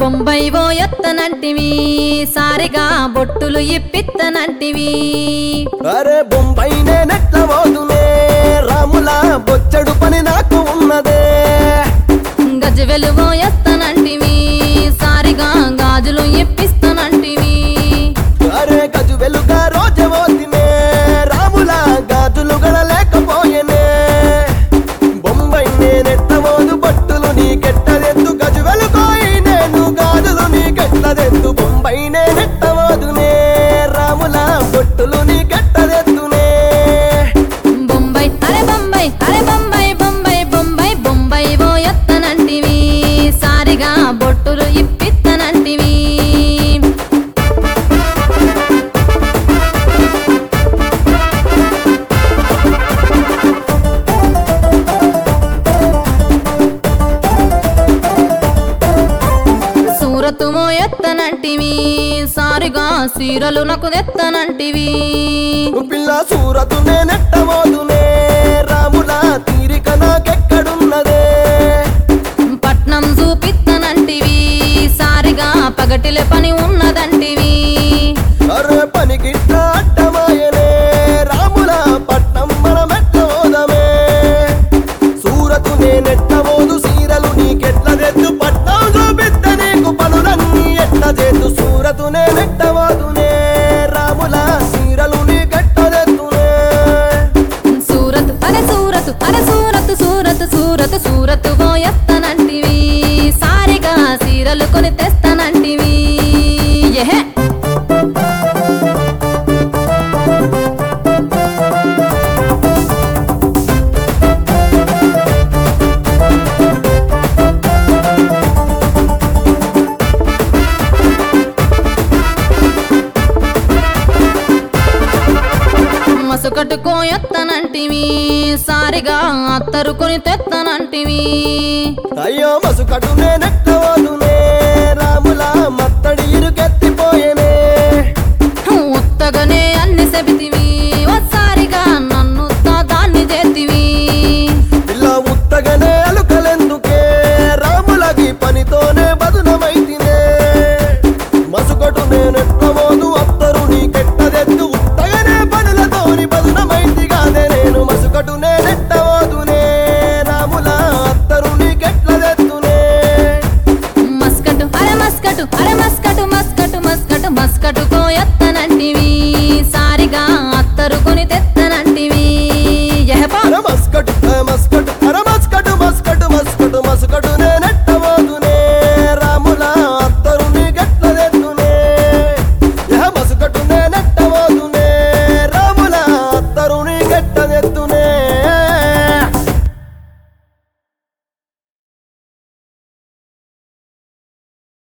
బొంబాయి ఓ ఎత్తనంటివి సారిగా బొట్టులు ఇప్పిత్తనంటివి అరే బొంబాయి నేనెట్ల పోదునే రాముల బొచ్చడు పని నాకు ఉన్నదే గజవెలు ఓ ఎత్తనంటివి సారిగా గాజులు ఇప్పిస్తనంటివి అరే గజు వెలుగా రోజవోతినే రాముల గాజులు గడలేకపోయేనే బొంబాయి నేనెత్తబోదు బట్టులు నీకెట్టదెత్తు గజు వెలుగోయి నేను గాజులు నీకెట్టదెత్తు బొంబాయి నేనెత్తబోదునే రాముల బొట్టులు నీకెట్టదెత్తునే బొంబాయి అరే బొంబాయి అరే బొంబాయి బొంబాయి బొంబాయి బొంబాయి ఓ ఎత్తనంటివి సారిగా బొట్టులు ఇప్పిత్తనంటివి సూరతు ఓ ఎత్తనంటివి సారిగా సీరలు నాకు ఎత్తనంటివి పిల్ల సూరతు నేనెట్టబోదునే రాముల తీరిక నాకెక్కడున్నదే పట్నం చూపిత్తనంటివి సారిగా పగటిల పని ఉన్నదంటివి అరే పనికిట్ట అడ్డమాయనే రాముల పట్నం మనమెట్ల పోదమే సూరతు నేనెట్టబోదు సీరలు నీకెట్ల తెద్దు పట్నం చూపిస్తే నీకు పనులన్నీ ఎట్ల చేద్దు సూరతు నేనెట్టబోదునే రాముల సీరలు నీకెట్టదెత్తునే సూరత్ అరే సూరత్ అరే సూరత్ సూరత్ సూరత్ సూరత్ ఓ ఎత్తనంటివి సారిగా సీరలు కొని తెస్తానంటివి ఎహే మసుకట్టుకో ఎత్తనంటివి సారిగా అత్తరుకొని తెత్తనంటివి అయ్యో మసుకటు నేనెట్ట